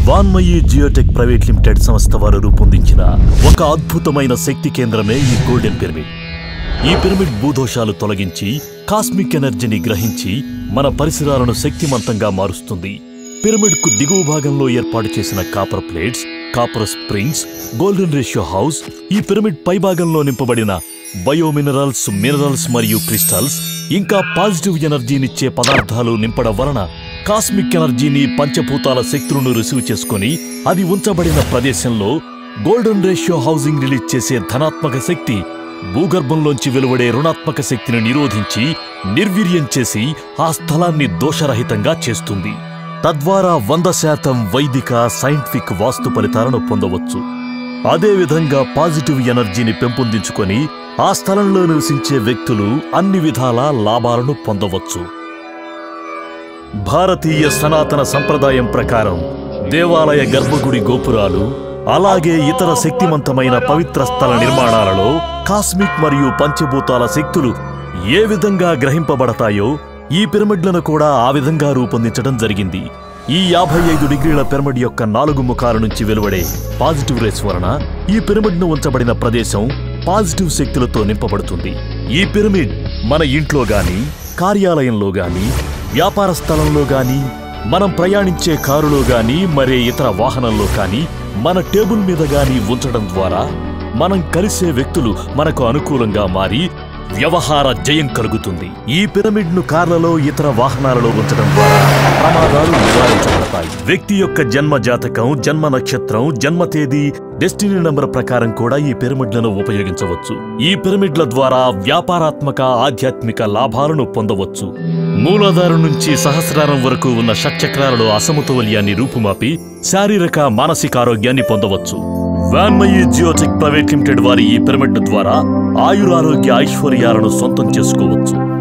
వాన్మయి Geotech private limited సంస్థ వారు రూపొందించిన ఒక అద్భుతమైన శక్తి కేంద్రమే ఈ గోల్డెన్ పిరమిడ్ ఈ పిరమిడ్ భూదోషాలు తొలగించి కాస్మిక్ ఎనర్జీని గ్రహించి మన పరిసరాలను శక్తిమంతంగా మారుస్తుంది పిరమిడ్ కు దిగువ భాగంలో ఏర్పాటు చేసిన copper plates copper springs golden ratio house ఈ పిరమిడ్ పై భాగంలో నింపబడిన బయోమినరల్స్ మినరల్స్ మరియు క్రిస్టల్స్ ఇంకా పాజిటివ్ ఎనర్జీనిచ్చే పదార్థాలు నింపడం వలన కాస్మిక్ ఎనర్జీని పంచభూతాల శక్తులను రిసీవ్ చేసుకొని అది ఉంచబడిన ప్రదేశంలో గోల్డెన్ రేషియో హౌసింగ్ రిలీజ్ చేసే ధనాత్మక శక్తి భూగర్భంలోంచి వెలువడే రుణాత్మక శక్తిని నిరోధించి నిర్వీర్యం చేసి ఆ స్థలాన్ని దోషరహితంగా చేస్తుంది తద్వారా వంద శాతం వైదిక సైంటిఫిక్ వాస్తు ఫలితాలను పొందవచ్చు అదేవిధంగా పాజిటివ్ ఎనర్జీని పెంపొందించుకొని ఆ స్థలంలో నివసించే వ్యక్తులు అన్ని విధాల లాభాలను పొందవచ్చు భారతీయ సనాతన సంప్రదాయం ప్రకారం దేవాలయ గర్భగుడి గోపురాలు అలాగే ఇతర శక్తివంతమైన పవిత్ర స్థల నిర్మాణాలలో కాస్మిక్ మరియు పంచభూతాల శక్తులు ఏ విధంగా గ్రహింపబడతాయో ఈ పిరమిడ్లను కూడా ఆ విధంగా రూపొందించడం జరిగింది ఈ యాభై ఐదు డిగ్రీల పిరమిడ్ యొక్క నాలుగు ముఖాల నుంచి వెలువడే పాజిటివ్ రేస్ వలన ఈ పిరమిడ్ను ఉంచబడిన ప్రదేశం పాజిటివ్ శక్తులతో నింపబడుతుంది ఈ పిరమిడ్ మన ఇంట్లో గాని కార్యాలయంలో గాని వ్యాపార స్థలంలో గాని మనం ప్రయాణించే కారులో గాని మరే ఇతర వాహనంలో కానీ మన టేబుల్ మీద గాని ఉంచడం ద్వారా మనం కలిసే వ్యక్తులు మనకు అనుకూలంగా మారి వ్యవహార జయం కలుగుతుంది ఈ పిరమిడ్ ను కార్లలో ఇతర వాహనాలలో ఉంచడం ద్వారా ప్రమాదాలు నివారించబడతాయి వ్యక్తి యొక్క జన్మ జాతకం జన్మ నక్షత్రం జన్మ తేదీ డెస్టినీ నంబర్ ప్రకారం కూడా ఈ పిరమిడ్లను ఉపయోగించవచ్చు ఈ పిరమిడ్ల ద్వారా వ్యాపారాత్మక ఆధ్యాత్మిక లాభాలను పొందవచ్చు మూలాధారం నుంచి సహస్రారం వరకు ఉన్న షట్చక్రాలలో అసమతుల్యాన్ని రూపుమాపి శారీరక మానసిక ఆరోగ్యాన్ని పొందవచ్చు వాన్మయి జియోటెక్ ప్రైవేట్ లిమిటెడ్ వారి ఈ పిరమిడ్ ద్వారా ఆయురారోగ్య ఐశ్వర్యాలను సొంతం చేసుకోవచ్చు